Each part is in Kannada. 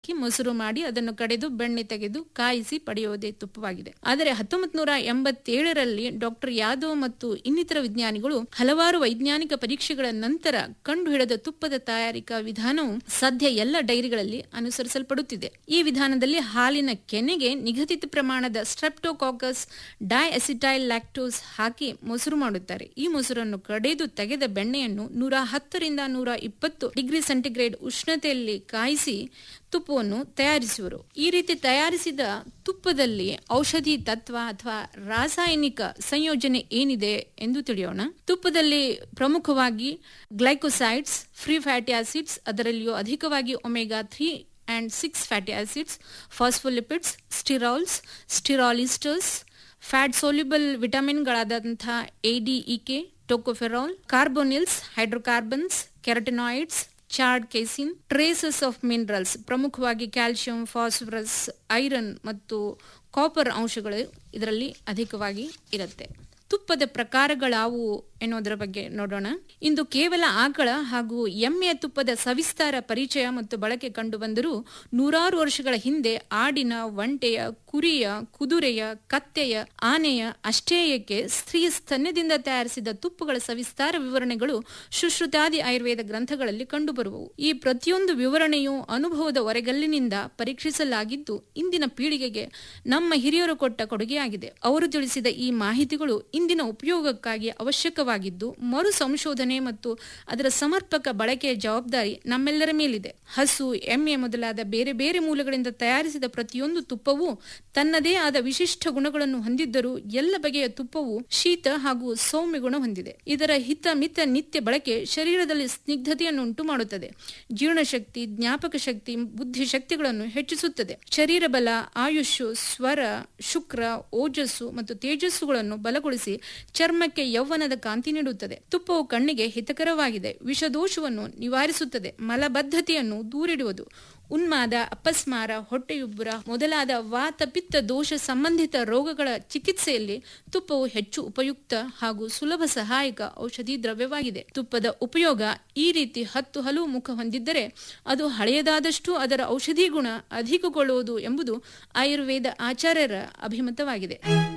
ಹಾಕಿ ಮೊಸರು ಮಾಡಿ ಅದನ್ನು ಕಡೆದು ಬೆಣ್ಣೆ ತೆಗೆದು ಕಾಯಿಸಿ ಪಡೆಯುವುದೇ ತುಪ್ಪವಾಗಿದೆ ಆದರೆ ಹತ್ತೊಂಬತ್ ನೂರ ಎಂಬತ್ತೇಳರಲ್ಲಿ ಡಾಕ್ಟರ್ ಯಾದವ್ ಮತ್ತು ಇನ್ನಿತರ ವಿಜ್ಞಾನಿಗಳು ಹಲವಾರು ವೈಜ್ಞಾನಿಕ ಪರೀಕ್ಷೆಗಳ ನಂತರ ಕಂಡುಹಿಡಿದ ತುಪ್ಪದ ತಯಾರಿಕಾ ವಿಧಾನವು ಸದ್ಯ ಎಲ್ಲ ಡೈರಿಗಳಲ್ಲಿ ಅನುಸರಿಸಲ್ಪಡುತ್ತಿದೆ ಈ ವಿಧಾನದಲ್ಲಿ ಹಾಲಿನ ಕೆನೆಗೆ ನಿಗದಿತ ಪ್ರಮಾಣದ ಸ್ಟ್ರೆಪ್ಟೋಕಾಕಸ್ ಡೈಅಸಿಟೈಲ್ ಲ್ಯಾಕ್ಟೋಸ್ ಹಾಕಿ ಮೊಸರು ಮಾಡುತ್ತಾರೆ ಈ ಮೊಸರನ್ನು ಕಡೆದು ತೆಗೆದ ಬೆಣ್ಣೆಯನ್ನು ನೂರ ಹತ್ತರಿಂದ ನೂರ ಇಪ್ಪತ್ತು ಡಿಗ್ರಿ ಸೆಂಟಿಗ್ರೇಡ್ ಉಷ್ಣತೆಯಲ್ಲಿ ಕಾಯಿಸಿ ತುಪ್ಪವನ್ನು ತಯಾರಿಸುವರು ಈ ರೀತಿ ತಯಾರಿಸಿದ ತುಪ್ಪದಲ್ಲಿ ಔಷಧಿ ತತ್ವ ಅಥವಾ ರಾಸಾಯನಿಕ ಸಂಯೋಜನೆ ಏನಿದೆ ಎಂದು ತಿಳಿಯೋಣ ತುಪ್ಪದಲ್ಲಿ ಪ್ರಮುಖವಾಗಿ ಗ್ಲೈಕೋಸೈಡ್ಸ್ ಫ್ರೀ ಫ್ಯಾಟಿ ಆಸಿಡ್ಸ್ ಅದರಲ್ಲಿಯೂ ಅಧಿಕವಾಗಿ omega three and six fatty acids phospholipids sterols sterol esters fat soluble ವಿಟಮಿನ್ಗಳಾದಂತಹ A D E K tocopherol carbonyls hydrocarbons carotenoids ಚಾರ್ಡ್ ಕೇಸಿನ್ ಟ್ರೇಸಸ್ ಆಫ್ ಮಿನರಲ್ಸ್ ಪ್ರಮುಖವಾಗಿ ಕ್ಯಾಲ್ಸಿಯಂ ಫಾಸ್ಫರಸ್ ಐರನ್ ಮತ್ತು ಕಾಪರ್ ಅಂಶಗಳು ಇದರಲ್ಲಿ ಅಧಿಕವಾಗಿ ಇರುತ್ತೆ ತುಪ್ಪದ ಪ್ರಕಾರಗಳಾವುವು ಎನ್ನುವುದರ ಬಗ್ಗೆ ನೋಡೋಣ ಇಂದು ಕೇವಲ ಆಕಳ ಹಾಗೂ ಎಮ್ಮೆಯ ತುಪ್ಪದ ಸವಿಸ್ತಾರ ಪರಿಚಯ ಮತ್ತು ಬಳಕೆ ಕಂಡುಬಂದರೂ ನೂರಾರು ವರ್ಷಗಳ ಹಿಂದೆ ಆಡಿನ ಒಂಟೆಯ ಕುರಿಯ ಕುದುರೆಯ ಕತ್ತೆಯ ಆನೆಯ ಅಷ್ಟೇಯಕ್ಕೆ ಸ್ತ್ರೀಯ ಸ್ತನ್ಯದಿಂದ ತಯಾರಿಸಿದ ತುಪ್ಪಗಳ ಸವಿಸ್ತಾರ ವಿವರಣೆಗಳು ಸುಶ್ರುತಾದಿ ಆಯುರ್ವೇದ ಗ್ರಂಥಗಳಲ್ಲಿ ಕಂಡುಬರುವವು ಈ ಪ್ರತಿಯೊಂದು ವಿವರಣೆಯು ಅನುಭವದ ಹೊರಗಲ್ಲಿನಿಂದ ಪರೀಕ್ಷಿಸಲಾಗಿದ್ದು ಇಂದಿನ ಪೀಳಿಗೆಗೆ ನಮ್ಮ ಹಿರಿಯರು ಕೊಟ್ಟ ಕೊಡುಗೆಯಾಗಿದೆ ಅವರು ತಿಳಿಸಿದ ಈ ಮಾಹಿತಿಗಳು ಇಂದಿನ ಉಪಯೋಗಕ್ಕಾಗಿ ಅವಶ್ಯಕವಾಗಿದ್ದು ಮರು ಸಂಶೋಧನೆ ಮತ್ತು ಅದರ ಸಮರ್ಪಕ ಬಳಕೆಯ ಜವಾಬ್ದಾರಿ ನಮ್ಮೆಲ್ಲರ ಮೇಲಿದೆ ಹಸು ಎಮ್ಮೆ ಮೊದಲಾದ ಬೇರೆ ಬೇರೆ ಮೂಲಗಳಿಂದ ತಯಾರಿಸಿದ ಪ್ರತಿಯೊಂದು ತುಪ್ಪವೂ ತನ್ನದೇ ಆದ ವಿಶಿಷ್ಟ ಗುಣಗಳನ್ನು ಹೊಂದಿದ್ದರೂ ಎಲ್ಲ ಬಗೆಯ ತುಪ್ಪವು ಶೀತ ಹಾಗೂ ಸೌಮ್ಯ ಗುಣ ಹೊಂದಿದೆ ಇದರ ಹಿತ ಮಿತ ನಿತ್ಯ ಬಳಕೆ ಶರೀರದಲ್ಲಿ ಸ್ನಿಗ್ಧತೆಯನ್ನು ಉಂಟು ಮಾಡುತ್ತದೆ ಜೀರ್ಣಶಕ್ತಿ ಜ್ಞಾಪಕ ಶಕ್ತಿ ಬುದ್ಧಿ ಶಕ್ತಿಗಳನ್ನು ಹೆಚ್ಚಿಸುತ್ತದೆ ಶರೀರ ಬಲ ಆಯುಷ್ ಸ್ವರ ಶುಕ್ರ ಓಜಸ್ಸು ಮತ್ತು ತೇಜಸ್ಸುಗಳನ್ನು ಬಲಗೊಳಿಸಿ ಚರ್ಮಕ್ಕೆ ಯೌವನದ ಕಾಂತಿ ನೀಡುತ್ತದೆ ತುಪ್ಪವು ಕಣ್ಣಿಗೆ ಹಿತಕರವಾಗಿದೆ ವಿಷದೋಷವನ್ನು ನಿವಾರಿಸುತ್ತದೆ ಮಲಬದ್ಧತೆಯನ್ನು ದೂರಿಡುವುದು ಉನ್ಮಾದ ಅಪಸ್ಮಾರ ಹೊಟ್ಟೆಯುಬ್ಬರ ಮೊದಲಾದ ವಾತ ಪಿತ್ತ ದೋಷ ಸಂಬಂಧಿತ ರೋಗಗಳ ಚಿಕಿತ್ಸೆಯಲ್ಲಿ ತುಪ್ಪವು ಹೆಚ್ಚು ಉಪಯುಕ್ತ ಹಾಗೂ ಸುಲಭ ಸಹಾಯಕ ಔಷಧಿ ದ್ರವ್ಯವಾಗಿದೆ ತುಪ್ಪದ ಉಪಯೋಗ ಈ ರೀತಿ ಹತ್ತು ಹಲವು ಮುಖ ಹೊಂದಿದ್ದರೆ ಅದು ಹಳೆಯದಾದಷ್ಟು ಅದರ ಔಷಧಿ ಗುಣ ಅಧಿಕಗೊಳ್ಳುವುದು ಎಂಬುದು ಆಯುರ್ವೇದ ಆಚಾರ್ಯರ ಅಭಿಮತವಾಗಿದೆ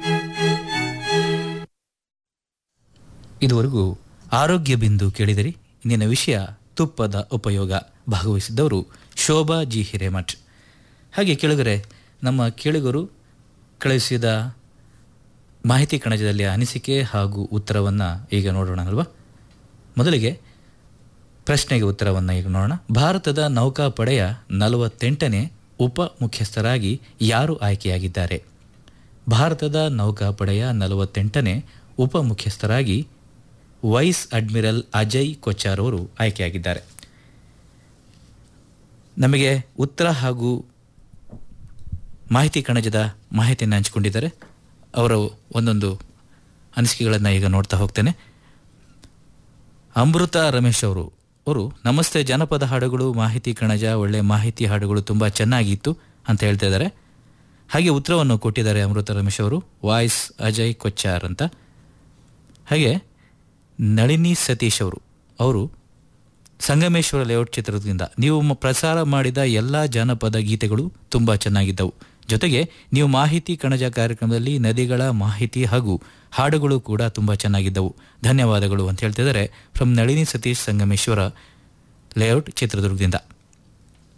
ಇದುವರೆಗೂ ಆರೋಗ್ಯ ಬಿಂದು ಕೇಳಿದಿರಿ ಇಂದಿನ ವಿಷಯ ತುಪ್ಪದ ಉಪಯೋಗ ಭಾಗವಹಿಸಿದ್ದವರು ಶೋಭಾ ಜಿ ಹಿರೇಮಠ್ ಹಾಗೆ ಕೆಳಗರೆ ನಮ್ಮ ಕೇಳುಗರು ಕಳುಹಿಸಿದ ಮಾಹಿತಿ ಕಣಜದಲ್ಲಿ ಅನಿಸಿಕೆ ಹಾಗೂ ಉತ್ತರವನ್ನು ಈಗ ನೋಡೋಣ ಅಲ್ವಾ ಮೊದಲಿಗೆ ಪ್ರಶ್ನೆಗೆ ಉತ್ತರವನ್ನು ಈಗ ನೋಡೋಣ ಭಾರತದ ನೌಕಾಪಡೆಯ ನಲವತ್ತೆಂಟನೇ ಉಪ ಮುಖ್ಯಸ್ಥರಾಗಿ ಯಾರು ಆಯ್ಕೆಯಾಗಿದ್ದಾರೆ ಭಾರತದ ನೌಕಾಪಡೆಯ ನಲವತ್ತೆಂಟನೇ ಉಪ ಮುಖ್ಯಸ್ಥರಾಗಿ ವೈಸ್ ಅಡ್ಮಿರಲ್ ಅಜಯ್ ಕೊಚ್ಚಾರ್ ಅವರು ಆಯ್ಕೆಯಾಗಿದ್ದಾರೆ ನಮಗೆ ಉತ್ತರ ಹಾಗೂ ಮಾಹಿತಿ ಕಣಜದ ಮಾಹಿತಿಯನ್ನು ಹಂಚಿಕೊಂಡಿದ್ದಾರೆ ಅವರು ಒಂದೊಂದು ಅನಿಸಿಕೆಗಳನ್ನು ಈಗ ನೋಡ್ತಾ ಹೋಗ್ತೇನೆ ಅಮೃತ ರಮೇಶ್ ಅವರು ಅವರು ನಮಸ್ತೆ ಜನಪದ ಹಾಡುಗಳು ಮಾಹಿತಿ ಕಣಜ ಒಳ್ಳೆ ಮಾಹಿತಿ ಹಾಡುಗಳು ತುಂಬ ಚೆನ್ನಾಗಿತ್ತು ಅಂತ ಹೇಳ್ತಾ ಇದ್ದಾರೆ ಹಾಗೆ ಉತ್ತರವನ್ನು ಕೊಟ್ಟಿದ್ದಾರೆ ಅಮೃತ ರಮೇಶ್ ಅವರು ವಾಯ್ಸ್ ಅಜಯ್ ಕೊಚ್ಚಾರ್ ಅಂತ ಹಾಗೆ ನಳಿನಿ ಸತೀಶ್ ಅವರು ಅವರು ಸಂಗಮೇಶ್ವರ ಲೇಔಟ್ ಚಿತ್ರದಿಂದ ನೀವು ಮ- ಪ್ರಸಾರ ಮಾಡಿದ ಎಲ್ಲ ಜಾನಪದ ಗೀತೆಗಳು ತುಂಬ ಚೆನ್ನಾಗಿದ್ದವು ಜೊತೆಗೆ ನೀವು ಮಾಹಿತಿ ಕಣಜ ಕಾರ್ಯಕ್ರಮದಲ್ಲಿ ನದಿಗಳ ಮಾಹಿತಿ ಹಾಗೂ ಹಾಡುಗಳು ಕೂಡ ತುಂಬ ಚೆನ್ನಾಗಿದ್ದವು ಧನ್ಯವಾದಗಳು ಅಂತ ಹೇಳ್ತಿದ್ದಾರೆ ಫ್ರಮ್ ನಳಿನಿ ಸತೀಶ್ ಸಂಗಮೇಶ್ವರ ಲೇಔಟ್ ಚಿತ್ರದುರ್ಗದಿಂದ